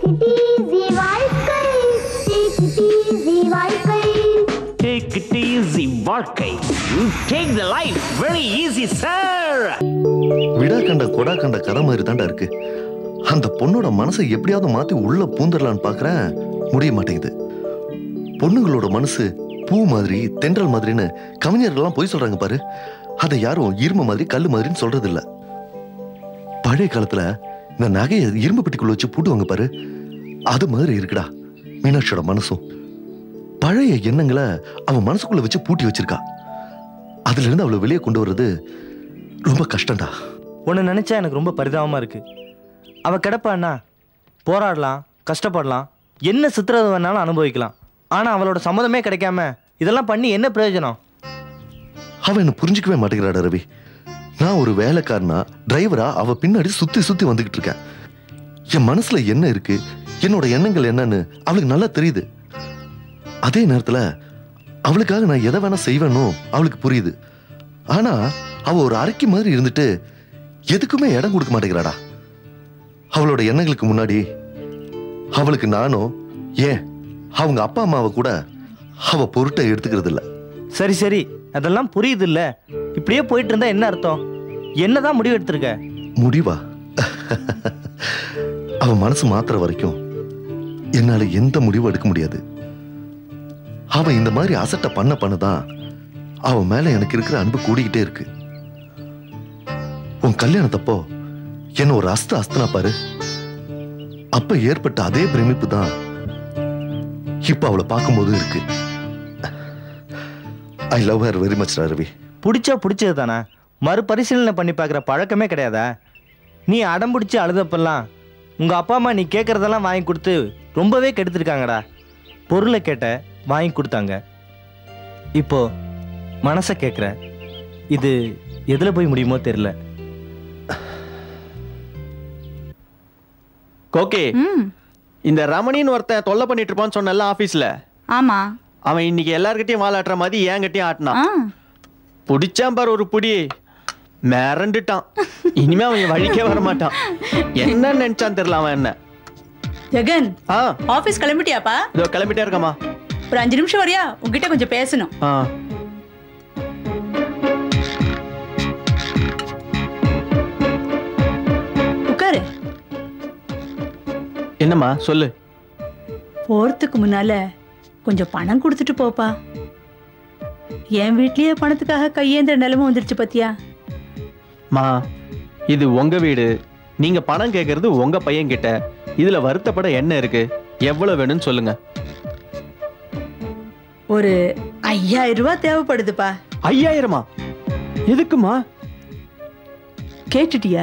Take it easy வாழ்க்கை You take the life very easy sir விடா கண்ட கொடா கண்ட கதை மாதிரி தாண்டா இருக்கு அந்த பொண்ணோட மனசை எப்படியாவது மாத்தி உள்ள பூந்துடலான்னு பாக்குறேன் முடிய மாட்டேங்குது பொண்ணுங்களோட மனசு பூ மாதிரி தென்றல் மாதிரின்னு கவிஞர்கள்லாம் போய் சொல்றாங்க பாரு அதை யாரும் இரும்பு மாதிரி கல்லு மாதிரின்னு சொல்றது இல்ல பழைய காலத்துல இந்த நகையை இரும்பு பெட்டிக்குள்ள வச்சு பூட்டுவாங்க பாரு அது மாதிரி இருக்குடா மீனாட்சியோட மனசும் பழைய எண்ணங்களை அவன் மனசுக்குள்ள வச்சு பூட்டி வச்சிருக்கா அதுல இருந்து அவளை வெளியே கொண்டு வர்றது ரொம்ப கஷ்டம்டா உன்னை நினச்சா எனக்கு ரொம்ப பரிதாபமாக இருக்கு அவள் கிடப்பான்னா போராடலாம் கஷ்டப்படலாம் என்ன சித்திரவதை வேணாலும் அனுபவிக்கலாம் ஆனால் அவளோட சம்மதமே கிடைக்காம இதெல்லாம் பண்ணி என்ன பிரயோஜனம் அவன் என்ன புரிஞ்சுக்கவே மாட்டேங்கிறாடா ரவி நான் ஒரு வேலைக்காரனா டிரைவரா அவ பின்னாடி சுத்தி சுத்தி வந்துகிட்டு இருக்கேன் என் மனசுல என்ன இருக்கு என்னோட எண்ணங்கள் என்னன்னு அவளுக்கு நல்லா தெரியுது அதே நேரத்துல அவளுக்காக நான் எதை வேணா செய்வேனோ அவளுக்கு புரியுது ஆனா அவ ஒரு அரைக்கி மாதிரி இருந்துட்டு எதுக்குமே இடம் கொடுக்க மாட்டேங்கிறாடா அவளோட எண்ணங்களுக்கு முன்னாடி அவளுக்கு நானும் ஏன் அவங்க அப்பா அம்மாவை கூட அவ பொருட்டை எடுத்துக்கிறது இல்ல சரி சரி அதெல்லாம் புரியுது இல்ல இப்படியே போயிட்டு இருந்தா என்ன அர்த்தம் என்னதான் முடிவு எடுத்திருக்க முடிவா அவ மனசு மாத்துற வரைக்கும் என்னால எந்த முடிவும் எடுக்க முடியாது அவ இந்த மாதிரி அசட்டை பண்ண பண்ணதான் அவன் மேல எனக்கு இருக்கிற அன்பு கூடிக்கிட்டே இருக்கு உன் கல்யாணத்தப்போ என்ன ஒரு அஸ்த அஸ்தனா பாரு அப்ப ஏற்பட்ட அதே பிரமிப்பு தான் இப்ப அவளை பார்க்கும்போது இருக்கு I love her very much Ravi பிடிச்சா பிடிச்சது தானே மறுபரிசீலனை பண்ணி பார்க்குற பழக்கமே கிடையாதா நீ அடம் பிடிச்சி அழுதப்பெல்லாம் உங்கள் அப்பா அம்மா நீ கேட்குறதெல்லாம் வாங்கி கொடுத்து ரொம்பவே கெடுத்துருக்காங்கடா பொருளை கேட்ட வாங்கி கொடுத்தாங்க இப்போ மனசை கேட்குற இது எதில் போய் முடியுமோ தெரில கோகே ம் இந்த ரமணின்னு ஒருத்தன் தொல்லை பண்ணிட்டு இருப்பான்னு சொன்னல ஆபீஸ்ல ஆமா அவன் இன்னைக்கு எல்லார்கிட்டயும் வால் ஆட்டுற மாதிரி என்கிட்டயும் ஆட்டினான் ஆ புடிச்சான் பாரு ஒரு புடி மிரண்டுட்டான் இனிமே அவன் வழிக்கே வர மாட்டான் என்ன நினைச்சான் தெரியல அவன் என்ன ஜெகன் ஆ ஆபீஸ் கிளம்பிட்டியாப்பா இதோ கிளம்பிட்டே இருக்கமா ஒரு அஞ்சு நிமிஷம் வரியா உங்ககிட்ட கொஞ்சம் பேசணும் ஆ உட்காரு என்னம்மா சொல்லு போறதுக்கு முன்னால கொஞ்சம் பணம் கொடுத்துட்டு போப்பா என் வீட்லயே பணத்துக்காக கையேந்திர நிலைமை வந்துருச்சு பாத்தியா மா இது உங்க வீடு நீங்க பணம் கேக்குறது உங்க பையன் கிட்ட இதுல வருத்தப்பட என்ன இருக்கு எவ்வளவு வேணும்னு சொல்லுங்க ஒரு ஐயாயிரம் ரூபாய் தேவைப்படுதுப்பா ஐயாயிரமா எதுக்குமா கேட்டுட்டியா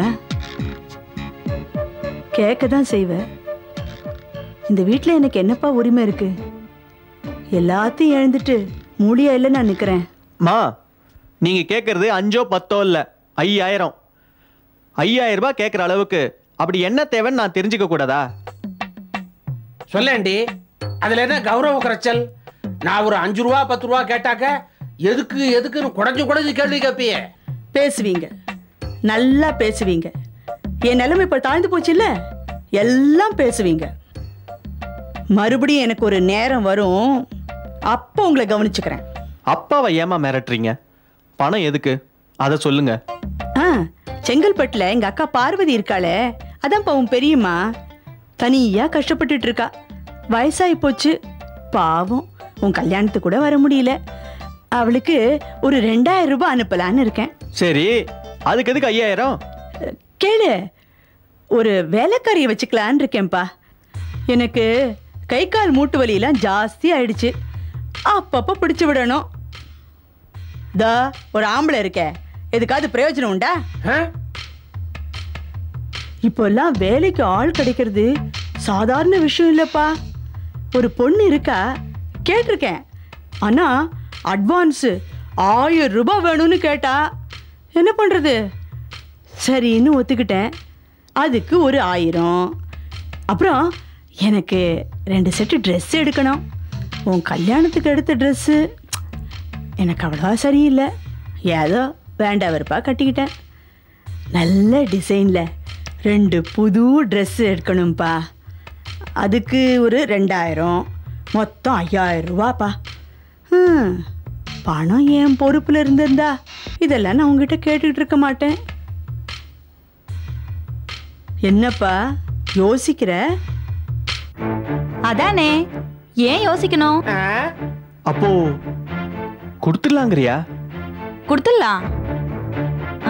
கேட்க தான் செய்வ இந்த வீட்ல எனக்கு என்னப்பா உரிமை இருக்கு எல்லாத்தையும் இழந்துட்டு மூலியா இல்லை நான் நிக்கிறேன் மா நீங்க கேக்குறது அஞ்சோ பத்தோ இல்ல ஐயாயிரம் ஐயாயிரம் ரூபாய் கேக்குற அளவுக்கு அப்படி என்ன தேவைன்னு நான் தெரிஞ்சுக்க கூடாதா சொல்லேண்டி அதுல என்ன கௌரவ குறைச்சல் நான் ஒரு அஞ்சு ரூபா பத்து ரூபா கேட்டாக்க எதுக்கு எதுக்குன்னு குடஞ்சு குடஞ்சு கேள்வி கேட்பியே பேசுவீங்க நல்லா பேசுவீங்க என் நிலைமை இப்ப தாழ்ந்து போச்சுல்ல எல்லாம் பேசுவீங்க மறுபடியும் எனக்கு ஒரு நேரம் வரும் அப்போ உங்களை கவனிச்சுக்கிறேன் அப்பாவை ஏமா மிரட்டுறீங்க பணம் எதுக்கு அதை சொல்லுங்க ஆ செங்கல்பட்டுல எங்க அக்கா பார்வதி இருக்காளே அதான் உன் பெரியம்மா தனியா கஷ்டப்பட்டுட்டு இருக்கா வயசாகி போச்சு பாவம் உன் கல்யாணத்துக்கு கூட வர முடியல அவளுக்கு ஒரு ரெண்டாயிரம் ரூபாய் அனுப்பலான்னு இருக்கேன் சரி அதுக்கு எதுக்கு ஐயாயிரம் கேளு ஒரு வேலைக்காரியை வச்சுக்கலான்னு இருக்கேன்ப்பா எனக்கு கை கால் மூட்டு வலியெல்லாம் ஜாஸ்தி ஆயிடுச்சு அப்பப்போ பிடிச்சு விடணும் தா ஒரு ஆம்பளை இருக்கே எதுக்காவது பிரயோஜனம் உண்டா ஆ? இப்போல்லாம் வேலைக்கு ஆள் கிடைக்கிறது சாதாரண விஷயம் இல்லப்பா ஒரு பொண்ணு இருக்கா கேட்டிருக்கேன் ஆனா அட்வான்ஸு ஆயிரம் ரூபாய் வேணும்னு கேட்டா என்ன பண்றது சரின்னு ஒத்துக்கிட்டேன் அதுக்கு ஒரு ஆயிரம் அப்புறம் எனக்கு ரெண்டு செட்டு ட்ரெஸ் எடுக்கணும் உன் கல்யாணத்துக்கு எடுத்த ட்ரெஸ்ஸு எனக்கு அவ்வளோவா சரியில்லை ஏதோ வேண்டாம் வெறுப்பா கட்டிக்கிட்டேன் நல்ல டிசைனில் ரெண்டு புது ட்ரெஸ் எடுக்கணும்ப்பா அதுக்கு ஒரு ரெண்டாயிரம் மொத்தம் ஐயாயிரம் ரூபாப்பா ஹம், பணம் என் பொறுப்பில் இருந்திருந்தா இதெல்லாம் நான் உங்ககிட்ட கேட்டுக்கிட்டு இருக்க மாட்டேன் என்னப்பா யோசிக்கிற அதானே ஏன் யோசிக்கணும் அப்போ கொடுத்துடலாங்கிறியா கொடுத்துடலாம் ஆ.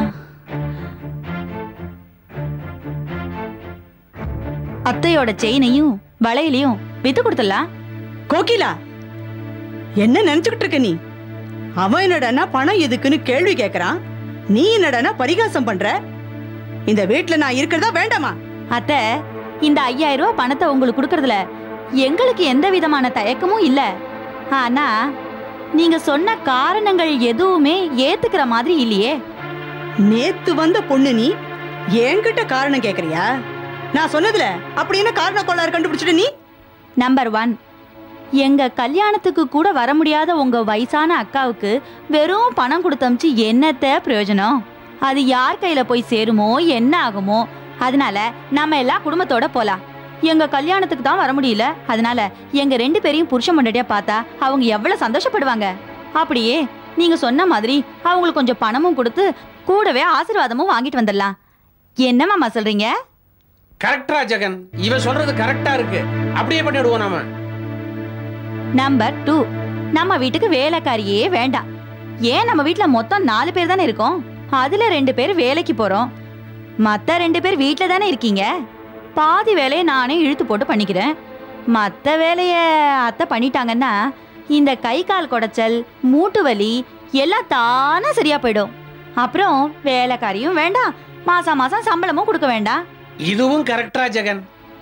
அத்தையோட செயினையும் வளையலையும் வித்து கொடுத்துடலாம் கோகிலா என்ன நினைச்சுக்கிட்டு இருக்க நீ அவன் என்னடான்னா பணம் எதுக்குன்னு கேள்வி கேக்குறான் நீ என்னடான்னா பரிகாசம் பண்ற இந்த வீட்ல நான் இருக்கிறதா வேண்டாமா அத்தை இந்த ஐயாயிரம் ரூபாய் பணத்தை உங்களுக்கு கொடுக்கறதுல எங்களுக்கு எந்த விதமான தயக்கமும் இல்ல ஆனா நீங்க சொன்ன காரணங்கள் எதுவுமே ஏத்துக்கிற மாதிரி இல்லையே நேத்து வந்த பொண்ணு நீ என்கிட்ட காரணம் கேக்குறியா நான் சொன்னதுல அப்படி என்ன காரண கோளாறு கண்டுபிடிச்சிட்ட நீ நம்பர் ஒன் எங்க கல்யாணத்துக்கு கூட வர முடியாத உங்க வயசான அக்காவுக்கு வெறும் பணம் கொடுத்தமிச்சு என்னத்த பிரயோஜனம் அது யார் கையில போய் சேருமோ என்ன ஆகுமோ அதனால நம்ம எல்லாம் குடும்பத்தோட போலாம் எங்க கல்யாணத்துக்கு தான் வர முடியல அதனால எங்க ரெண்டு பேரையும் புருஷன் முன்னாடியா பார்த்தா அவங்க எவ்வளவு சந்தோஷப்படுவாங்க அப்படியே நீங்க சொன்ன மாதிரி அவங்களுக்கு கொஞ்சம் பணமும் கொடுத்து கூடவே ஆசீர்வாதமும் வாங்கிட்டு வந்துடலாம் என்ன மாமா சொல்றீங்க கரெக்டா ஜெகன் இவ சொல்றது கரெக்டா இருக்கு அப்படியே பண்ணிடுவோம் நாம நம்பர் டூ நம்ம வீட்டுக்கு வேலைக்காரியே வேண்டாம் ஏன் நம்ம வீட்ல மொத்தம் நாலு பேர் தானே இருக்கோம் அதுல ரெண்டு பேர் வேலைக்கு போறோம் மத்த ரெண்டு பேர் வீட்ல தானே இருக்கீங்க பாதி வேலையை நானே இழுத்து போட்டு பண்ணிக்கிறேன் மத்த வேலைய அத்தை பண்ணிட்டாங்கன்னா இந்த கை கால் குடைச்சல் மூட்டு வலி எல்லாம் தானா சரியா போயிடும் அப்புறம் வேலைக்காரியும் வேண்டாம் மாசம் மாசம் சம்பளமும் கொடுக்க வேண்டாம் இதுவும் கரெக்டா ஜெகன்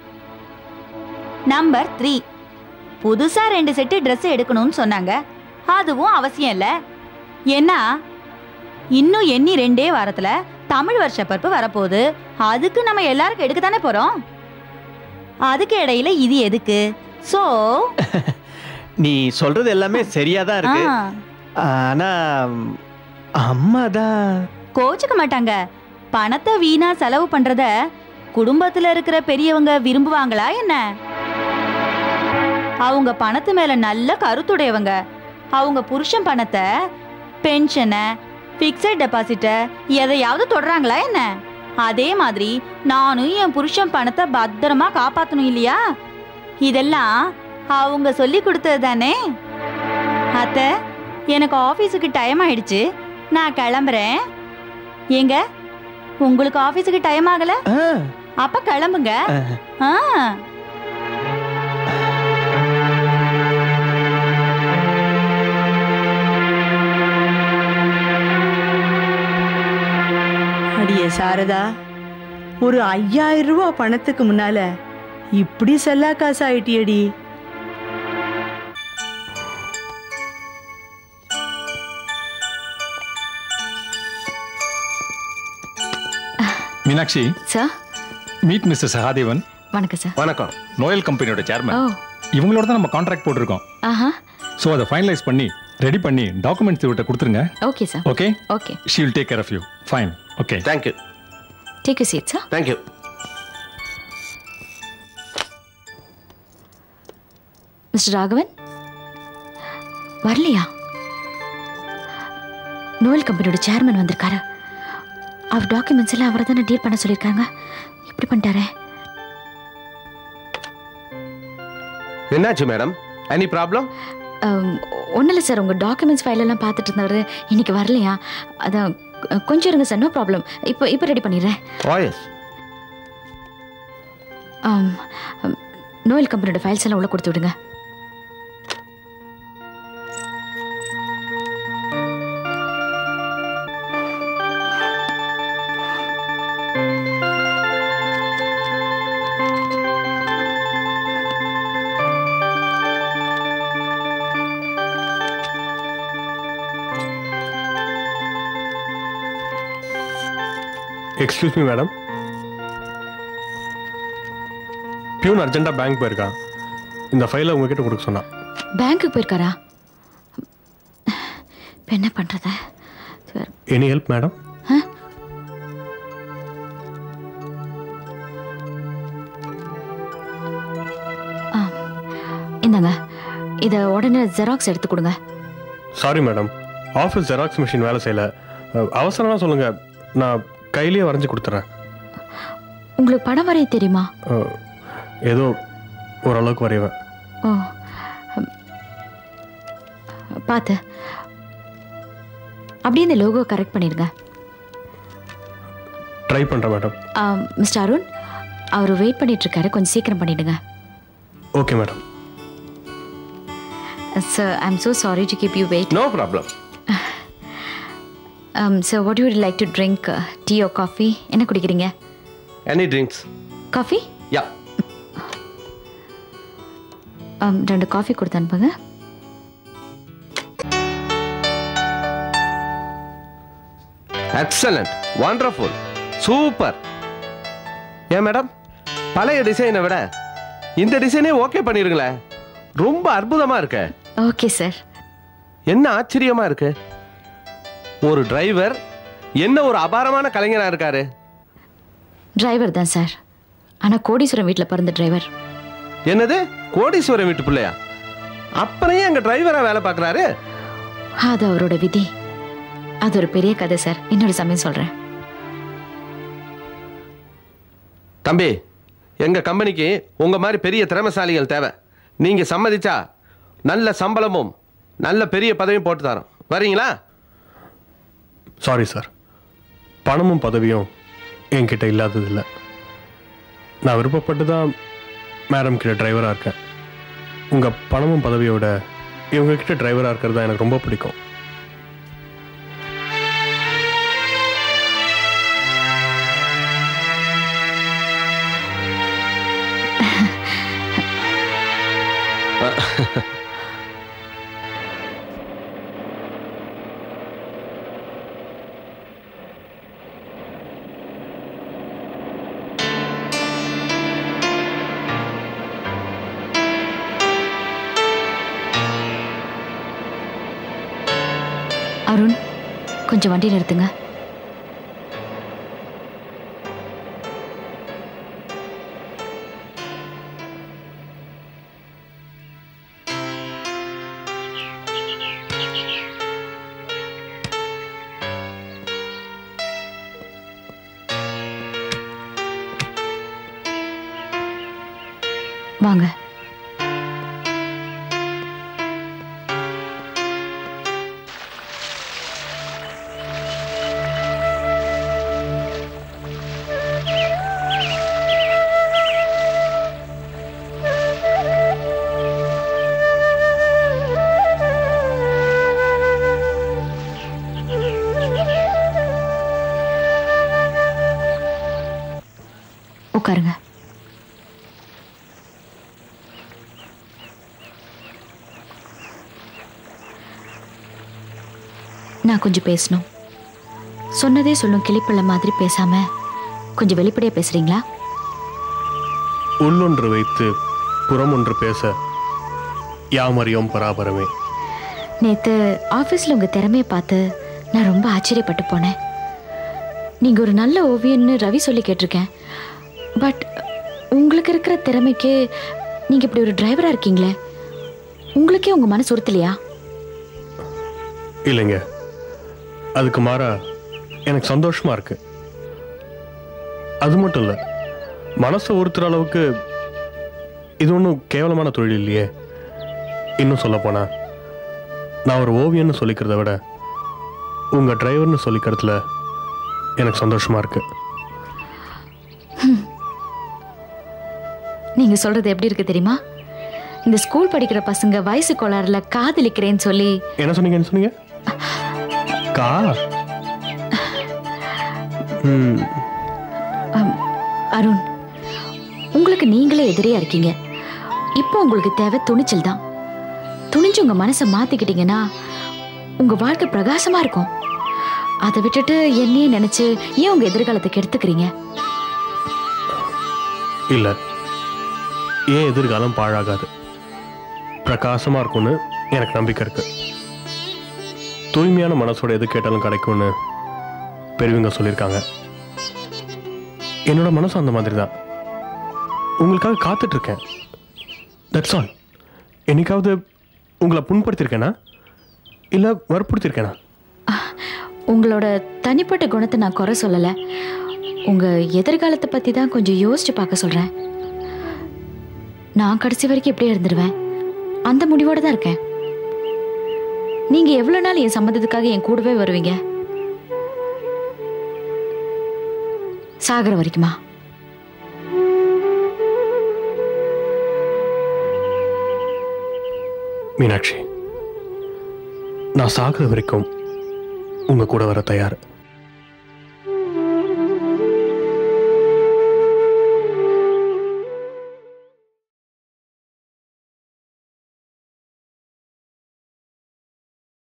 நம்பர் த்ரீ புதுசா ரெண்டு செட்டு Dress எடுக்கணும்னு சொன்னாங்க அதுவும் அவசியம் இல்ல ஏன்னா இன்னும் எண்ணி ரெண்டே வாரத்துல தமிழ் வருஷ பருப்பு வரப்போகுது அதுக்கு நம்ம எல்லாருக்கும் எடுக்க தானே போறோம் அதுக்கு இடையில இது எதுக்கு சோ நீ சொல்றது எல்லாமே சரியா தான் இருக்கு ஆனா ம், அம்மா தான் கோச்சுக்க மாட்டாங்க பணத்தை வீணா செலவு பண்றத குடும்பத்துல இருக்கிற பெரியவங்க விரும்புவாங்களா என்ன அவங்க பணத்து மேல நல்ல கருத்துடையவங்க அவங்க புருஷன் பணத்தை பென்ஷனை பிக்சட் டெபாசிட்டை எதையாவது தொடுறாங்களா என்ன அதே மாதிரி நானும் என் புருஷன் பணத்தை பத்திரமா காப்பாத்தணும் இல்லையா இதெல்லாம் அவங்க சொல்லி கொடுத்தது தானே அத்தை எனக்கு ஆபீஸுக்கு டைம் ஆயிடுச்சு நான் கிளம்புறேன் ஏங்க உங்களுக்கு ஆபீஸுக்கு டைம் ஆகல ஆ, அப்ப கிளம்புங்க ஆ அடியே சாரதா ஒரு ஐயாயிரம் ரூபாய் பணத்துக்கு முன்னால இப்படி செல்லா காசு ஆயிட்டியடி Meenakshi sir meet mister Sahadevan வணக்கம் சார் வணக்கம் நோயல் கம்பெனியோட ஓ சேர்மன் இவங்களோட தான் நம்ம கான்ட்ராக்ட் போட்டிருக்கோம் ஆஹா ஸோ அதை ஃபைனலைஸ் பண்ணி ரெடி பண்ணி டாக்குமெண்ட்ஸ் இவர்கிட்ட கொடுத்துருங்க okay sir okay okay she will take care of you fine okay thank you take you seat sir thank you mister Raghavan வரலையா நோயல் கம்பெனியோட சேர்மன் வந்திருக்காரு அவர் டாக்குமெண்ட்ஸ் எல்லாம் அவரை தானே டீல் பண்ண சொல்லியிருக்காங்க இப்படி பண்ணிட்டாரே என்னாச்சு மேடம் எனி ப்ராப்ளம் ஒன்றும் இல்லை சார் உங்கள் டாக்குமெண்ட்ஸ் ஃபைல் எல்லாம் பார்த்துட்டு இருந்தவர் இன்னைக்கு வரலையா அதான் அஹ், கொஞ்சம் இருங்க சார் நோ ப்ராப்ளம் இப்போ இப்போ ரெடி பண்ணிடுறேன் ஓஎஸ் ஆம், ஆம், நோயல் கம்பெனியோட ஃபைல்ஸ் எல்லாம் உள்ள கொடுத்து விடுங்க எக்ஸ்கியூஸ் மீ மேடம் பியூன் அர்ஜென்ட்டாக பேங்க் போயிருக்கான் இந்த ஃபைலை உங்ககிட்ட கொடுக்க சொன்னான் பேங்க்குக்கு போயிருக்காரா இப்போ என்ன பண்ணுறது எனி ஹெல்ப் மேடம் இந்தாங்க இதை உடனே ஜெராக்ஸ் எடுத்து கொடுங்க sorry madam office xerox machine வேலை செய்யல அஹ், அவசரம்னா சொல்லுங்க நான் கையிலேயே வரைஞ்சி கொடுத்துட்றேன் உங்களுக்கு படம் வரைய தெரியுமா அஹ், ஏதோ ஓரளவுக்கு வரைவேன் ஓ ம். பார்த்து அப்படியே இந்த லோகோ கரெக்ட் பண்ணிடுங்க ட்ரை பண்ணுறேன் மேடம் மிஸ்டர் அருண் அவர் வெயிட் பண்ணிட்டு இருக்காரு கொஞ்சம் சீக்கிரம் பண்ணிடுங்க okay madam sir I am so sorry to keep you wait no problem sir what you like to drink tea or coffee என்ன குடிக்கிறீங்க எனி ட்ரிங்க்ஸ் காஃபி யா ரெண்டு காஃபி கொடுத்து அனுப்புங்க எக்ஸலண்ட் வண்டர்ஃபுல் சூப்பர் ஏன் மேடம் பழைய டிசைனை விட இந்த டிசைனே ஓகே பண்ணிருங்களேன் ரொம்ப அற்புதமா இருக்கு ஓகே சார் என்ன ஆச்சரியமா இருக்கு ஒரு டிரைவர் என்ன ஒரு அபாரமான கலைஞனா இருக்காரு டிரைவர் தான் சார் ஆனால் கோடீஸ்வரம் வீட்டில் பிறந்த டிரைவர் என்னது கோடீஸ்வரன் வீட்டு பிள்ளையா அப்புறம் ஏன் அங்க டிரைவரா வேலை பார்க்கறாரு அது அவரோட விதி அது ஒரு பெரிய கதை சார் இன்னொரு சமயம் சொல்கிறேன் தம்பி எங்க கம்பெனிக்கு உங்க மாதிரி பெரிய திறமைசாலிகள் தேவை நீங்க சம்மதிச்சா நல்ல சம்பளமும் நல்ல பெரிய பதவியும் போட்டு தரோம் வரீங்களா சாரி சார் பணமும் பதவியும் என்கிட்ட இல்லாதது இல்லை நான் விருப்பப்பட்டு தான் மேடம் கிட்ட டிரைவராக இருக்கேன் உங்கள் பணமும் பதவியோட இவங்க கிட்ட டிரைவராக இருக்கிறது தான் எனக்கு ரொம்ப பிடிக்கும் அருண் கொஞ்சம் வண்டி நிறுத்துங்க வாங்க உட்காருங்க நான் கொஞ்சம் பேசணும் சொன்னதே சொல்லும் கிளிப்பிள்ள மாதிரி பேசாம கொஞ்சம் வெளிப்படையா பேசுறீங்களா உள்ளொன்று வைத்து புறம் ஒன்று பேச யாமறியோம் பராபரமே நேத்து ஆஃபீஸில் உங்கள் திறமையை பார்த்து நான் ரொம்ப ஆச்சரியப்பட்டு போனேன் நீங்கள் ஒரு நல்ல ஓவியன்னு ரவி சொல்லி கேட்டிருக்கேன் பட் உங்களுக்கு இருக்கிற திறமைக்கு நீங்கள் இப்படி ஒரு டிரைவராக இருக்கீங்களே உங்களுக்கே உங்கள் மனசு உறுத்தலையா இல்லைங்க அதுக்கு மாறா எனக்கு சந்தோஷமா இருக்கு அது மட்டும் இல்லை மனசை உறுத்துற அளவுக்கு இது ஒன்றும் கேவலமான தொழில் இல்லையே இன்னும் சொல்ல போனா நான் ஒரு ஓவியன்னு சொல்லிக்கிறத விட உங்க டிரைவர்னு சொல்லிக்கிறதுல எனக்கு சந்தோஷமா இருக்கு நீங்கள் சொல்கிறது எப்படி இருக்கு தெரியுமா இந்த ஸ்கூல் படிக்கிற பசங்க வயசு கோளாறுல காதலிக்கிறேன்னு சொல்லி என்ன சொன்னீங்க என்ன சொன்னீங்க கா ம் அம், அருண் உங்களுக்கு நீங்களே எதிரியா இருக்கீங்க இப்போ உங்களுக்கு தேவை துணிச்சல் தான் துணிஞ்சு உங்க மனசை மாத்திக்கிட்டீங்கன்னா உங்க வாழ்க்கை பிரகாசமா இருக்கும் அதை விட்டுட்டு என்னையே நினைச்சு ஏன் உங்க எதிர்காலத்தை கெடுத்துக்கிறீங்க இல்ல ஏன் எதிர்காலம் பாழாகாது பிரகாசமா இருக்கும்னு எனக்கு நம்பிக்கை இருக்கு தூய்மையான மனசோட எது கேட்டாலும் கிடைக்கும்னு பெரியவங்க சொல்லியிருக்காங்க என்னோட மனசும் அந்த மாதிரி தான் உங்களுக்காக காத்துட்டு இருக்கேன் தட்ஸ் ஆல் என்னைக்காவது உங்களை புண்படுத்தியிருக்கேனா இல்லை வற்புறுத்தியிருக்கேனா உங்களோட தனிப்பட்ட குணத்தை நான் குறை சொல்லலை உங்க எதிர்காலத்தை பத்தி தான் கொஞ்சம் யோசிச்சு பார்க்க சொல்றேன் நான் கடைசி வரைக்கும் இப்படியே இருந்துருவேன் அந்த முடிவோட தான் இருக்கேன் நீங்க எவ்வளவு நாள் என் சம்மதத்துக்காக என் கூடவே வருவீங்க சாகர வரைக்குமா மீனாட்சி நான் சாகுற வரைக்கும் உங்க கூட வர தயார்